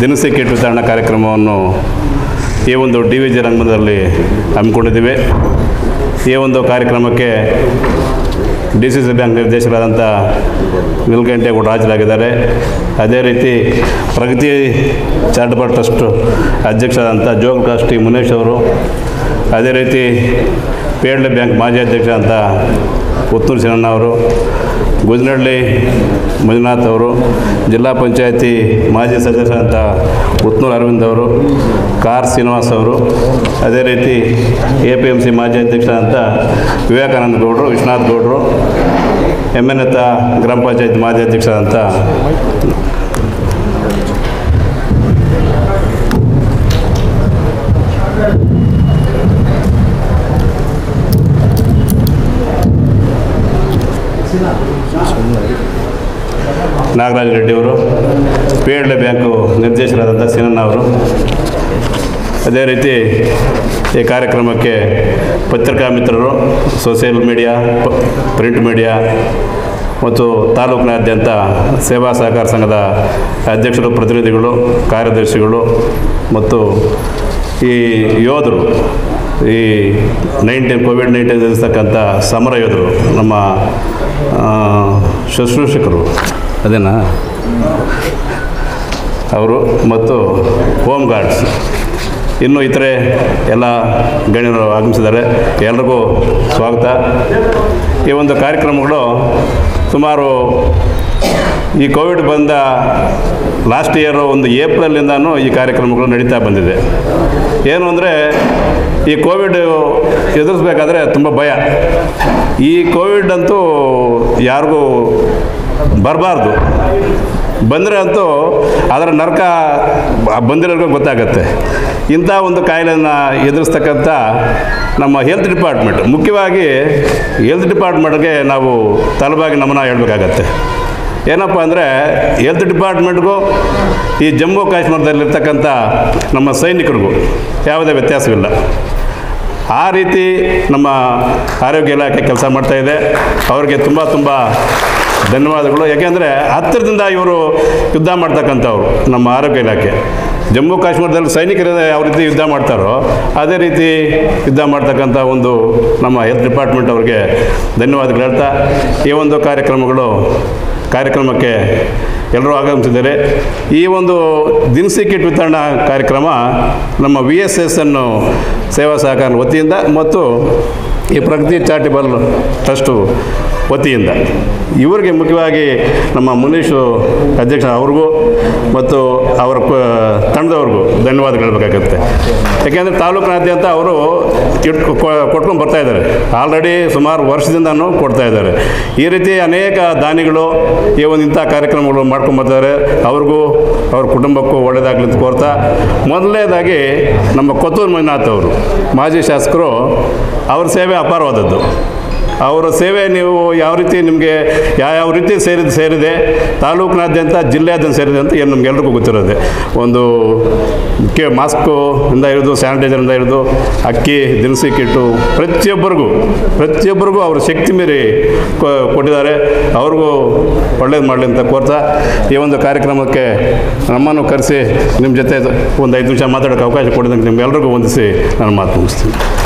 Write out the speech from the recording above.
ದಿನಸಿ ಕಿಟ್ ವಿತರಣಾ ಕಾರ್ಯಕ್ರಮವನ್ನು ಈ ಒಂದು ಡಿ ವಿ ಜಿ ರಂಗದಲ್ಲಿ ಹಮ್ಮಿಕೊಂಡಿದ್ದೀವಿ ಈ ಒಂದು ಕಾರ್ಯಕ್ರಮಕ್ಕೆ ಡಿ ಸಿ ಸಿ ಬ್ಯಾಂಕ್ ನಿರ್ದೇಶಕರಾದಂಥ ನಿಲ್ಗಂಟೇಗೌಡ ಹಾಜರಾಗಿದ್ದಾರೆ ಅದೇ ರೀತಿ ಪ್ರಗತಿ ಚಾರಿಟಬಲ್ ಟ್ರಸ್ಟ್ ಅಧ್ಯಕ್ಷರಾದಂಥ ಜೋಗ್ ಟ್ರಸ್ಟ್ ಟಿ ಮುನೇಶ್ ಅವರು ಅದೇ ರೀತಿ ಪೇಡ್ಲೆ ಬ್ಯಾಂಕ್ ಮಾಜಿ ಅಧ್ಯಕ್ಷ ಅಂತ ಪುತ್ತೂರು ಸಿನಣ್ಣ ಅವರು ಗುಜನಹಳ್ಳಿ ಮಂಜುನಾಥ್ ಅವರು ಜಿಲ್ಲಾ ಪಂಚಾಯತಿ ಮಾಜಿ ಸದಸ್ಯರಂತ ಉತ್ನೂರು ಅರವಿಂದ್ ಅವರು ಕಾರ್ ಶ್ರೀನಿವಾಸ್ ಅವರು ಅದೇ ರೀತಿ ಎ ಪಿ ಎಮ್ ಸಿ ಮಾಜಿ ಅಧ್ಯಕ್ಷರಾದಂಥ ವಿವೇಕಾನಂದ ಗೌಡರು ವಿಶ್ವನಾಥ್ ಗೌಡರು ಎಮ್ ಎನ್ ಎತ್ತ ಗ್ರಾಮ ಪಂಚಾಯತ್ ಮಾಜಿ ಅಧ್ಯಕ್ಷರಾದಂಥ ನಾಗರಾಜ ರೆಡ್ಡಿಯವರು ಪೇಡ್ಲೆ ಬ್ಯಾಂಕು ನಿರ್ದೇಶಕರಾದಂಥ ಸೀನಣ್ಣ ಅವರು ಅದೇ ರೀತಿ ಈ ಕಾರ್ಯಕ್ರಮಕ್ಕೆ ಪತ್ರಿಕಾ ಮಿತ್ರರು ಸೋಷಿಯಲ್ ಮೀಡಿಯಾ ಪ- ಪ್ರಿಂಟ್ ಮೀಡಿಯಾ ಮತ್ತು ತಾಲೂಕಿನಾದ್ಯಂತ ಸೇವಾ ಸಹಕಾರ ಸಂಘದ ಅಧ್ಯಕ್ಷರು ಪ್ರತಿನಿಧಿಗಳು ಕಾರ್ಯದರ್ಶಿಗಳು ಮತ್ತು ಈ ಯೋಧರು ಈ ನೈನ್ಟೀನ್ ಕೋವಿಡ್ ನೈನ್ಟೀನ್ ಎದುರಿಸ್ತಕ್ಕಂಥ ಸಮರ ಯೋಧರು ನಮ್ಮ ಆ, ಶುಶ್ರೂಷಕರು ಅದೇನಾ ಅವರು ಮತ್ತು ಹೋಮ್ ಗಾರ್ಡ್ಸ್ ಇನ್ನು ಇತರೆ ಎಲ್ಲ ಗಣ್ಯರು ಆಗಮಿಸಿದ್ದಾರೆ ಎಲ್ರಿಗೂ ಸ್ವಾಗತ ಈ ಒಂದು ಕಾರ್ಯಕ್ರಮಗಳು ಸುಮಾರು ಈ ಕೋವಿಡ್ ಬಂದ ಲಾಸ್ಟ್ ಇಯರು ಒಂದು ಏಪ್ರಿಲಿಂದನೂ ಈ ಕಾರ್ಯಕ್ರಮಗಳು ನಡೀತಾ ಬಂದಿದೆ ಏನು ಅಂದರೆ ಈ ಕೋವಿಡ್ ಎದುರಿಸ್ಬೇಕಾದ್ರೆ ತುಂಬ ಭಯ ಈ ಕೋವಿಡ್ ಅಂತೂ ಯಾರಿಗೂ ಬರಬಾರ್ದು ಬಂದರೆ ಅಂತೂ ಅದರ ನರಕ ಬಂದಿರೋರ್ಗೂ ಗೊತ್ತಾಗತ್ತೆ ಇಂಥ ಒಂದು ಕಾಯಿಲೆಯನ್ನು ಎದುರಿಸ್ತಕ್ಕಂಥ ನಮ್ಮ ಹೆಲ್ತ್ ಡಿಪಾರ್ಟ್ಮೆಂಟ್ ಮುಖ್ಯವಾಗಿ ಹೆಲ್ತ್ ಡಿಪಾರ್ಟ್ಮೆಂಟ್ಗೆ ನಾವು ತಲೆಬಾಗಿ ನಮನ ಹೇಳಬೇಕಾಗತ್ತೆ ಏನಪ್ಪ ಅಂದರೆ ಹೆಲ್ತ್ ಡಿಪಾರ್ಟ್ಮೆಂಟ್ಗೂ ಈ ಜಮ್ಮು ಕಾಶ್ಮೀರದಲ್ಲಿರ್ತಕ್ಕಂಥ ನಮ್ಮ ಸೈನಿಕರಿಗೂ ಯಾವುದೇ ವ್ಯತ್ಯಾಸವಿಲ್ಲ ಆ ರೀತಿ ನಮ್ಮ ಆರೋಗ್ಯ ಇಲಾಖೆ ಕೆಲಸ ಮಾಡ್ತಾ ಇದೆ ಅವರಿಗೆ ತುಂಬ ತುಂಬ ಧನ್ಯವಾದಗಳು ಯಾಕೆಂದರೆ ಹತ್ತಿರದಿಂದ ಇವರು ಯುದ್ಧ ಮಾಡ್ತಕ್ಕಂಥವ್ರು ನಮ್ಮ ಆರೋಗ್ಯ ಇಲಾಖೆ ಜಮ್ಮು ಕಾಶ್ಮೀರದಲ್ಲಿ ಸೈನಿಕರು ಯಾವ ರೀತಿ ಯುದ್ಧ ಮಾಡ್ತಾರೋ ಅದೇ ರೀತಿ ಯುದ್ಧ ಮಾಡ್ತಕ್ಕಂಥ ಒಂದು ನಮ್ಮ ಹೆಲ್ತ್ ಡಿಪಾರ್ಟ್ಮೆಂಟ್ ಅವ್ರಿಗೆ ಧನ್ಯವಾದಗಳು ಹೇಳ್ತಾ ಈ ಒಂದು ಕಾರ್ಯಕ್ರಮಗಳು ಕಾರ್ಯಕ್ರಮಕ್ಕೆ ಎಲ್ಲರೂ ಆಗಮಿಸಿದ್ದಾರೆ ಈ ಒಂದು ದಿನಸಿ ಕಿಟ್ ವಿತರಣಾ ಕಾರ್ಯಕ್ರಮ ನಮ್ಮ ವಿ ಎಸ್ ಎಸ್ ಅನ್ನು ಸೇವಾ ಸಹಕಾರ ವತಿಯಿಂದ ಮತ್ತು ಈ ಪ್ರಗತಿ ಚಾರಿಟಬಲ್ ಟ್ರಸ್ಟು ವತಿಯಿಂದ ಇವರಿಗೆ ಮುಖ್ಯವಾಗಿ ನಮ್ಮ ಮುನೀಶು ಅಧ್ಯಕ್ಷ ಅವ್ರಿಗೂ ಮತ್ತು ಅವರ ಪ- ತಂಡದವ್ರಿಗೂ ಧನ್ಯವಾದ ಹೇಳಬೇಕಾಗತ್ತೆ ಯಾಕೆಂದರೆ ತಾಲೂಕಿನಾದ್ಯಂತ ಅವರು ಇಟ್ಕೊ ಕೊಟ್ಕೊಂಡು ಬರ್ತಾ ಇದ್ದಾರೆ ಆಲ್ರೆಡಿ ಸುಮಾರು ವರ್ಷದಿಂದನೂ ಕೊಡ್ತಾ ಇದ್ದಾರೆ ಈ ರೀತಿ ಅನೇಕ ದಾನಿಗಳು ಈ ಒಂದು ಇಂಥ ಕಾರ್ಯಕ್ರಮಗಳು ಮಾಡ್ಕೊಂಡು ಬರ್ತಾರೆ ಅವ್ರಿಗೂ ಅವ್ರ ಕುಟುಂಬಕ್ಕೂ ಒಳ್ಳೆಯದಾಗಲಿ ಅಂತ ಕೋರ್ತಾ ಮೊದಲನೇದಾಗಿ ನಮ್ಮ ಕೊತ್ತೂರು ಮಂಜುನಾಥ್ ಅವರು ಮಾಜಿ ಶಾಸಕರು ಅವ್ರ ಸೇವೆ ಅಪಾರವಾದದ್ದು ಅವರ ಸೇವೆ ನೀವು ಯಾವ ರೀತಿ ನಿಮಗೆ ಯಾವ್ಯಾವ ರೀತಿ ಸೇರಿದ ಸೇರಿದೆ ತಾಲೂಕಿನಾದ್ಯಂತ ಜಿಲ್ಲೆಯಾದ್ಯಂತ ಸೇರಿದೆ ಅಂತ ಏನು ನಮ್ಗೆಲ್ರಿಗೂ ಗೊತ್ತಿರೋದೆ ಒಂದು ಕೆ ಮಾಸ್ಕು ಇಂದ ಹಿಡಿದು ಸ್ಯಾನಿಟೈಸರಿಂದ ಹಿಡಿದು ಅಕ್ಕಿ ದಿನಸಿ ಕಿಟ್ಟು ಪ್ರತಿಯೊಬ್ಬರಿಗೂ ಪ್ರತಿಯೊಬ್ಬರಿಗೂ ಅವ್ರ ಶಕ್ತಿ ಮೀರಿ ಕೊ- ಕೊಟ್ಟಿದ್ದಾರೆ ಅವ್ರಿಗೂ ಒಳ್ಳೇದು ಮಾಡಲಿ ಅಂತ ಕೋರ್ತಾ ಈ ಒಂದು ಕಾರ್ಯಕ್ರಮಕ್ಕೆ ನಮ್ಮನ್ನು ಕರೆಸಿ ನಿಮ್ಮ ಜೊತೆ ಒಂದು ಐದು ನಿಮಿಷ ಮಾತಾಡೋಕ್ಕೆ ಅವಕಾಶ ಕೊಡಿದಂಗೆ ನಿಮ್ಗೆಲ್ರಿಗೂ ವಂದಿಸಿ ನಾನು ಮಾತು ಮುಗಿಸ್ತೀನಿ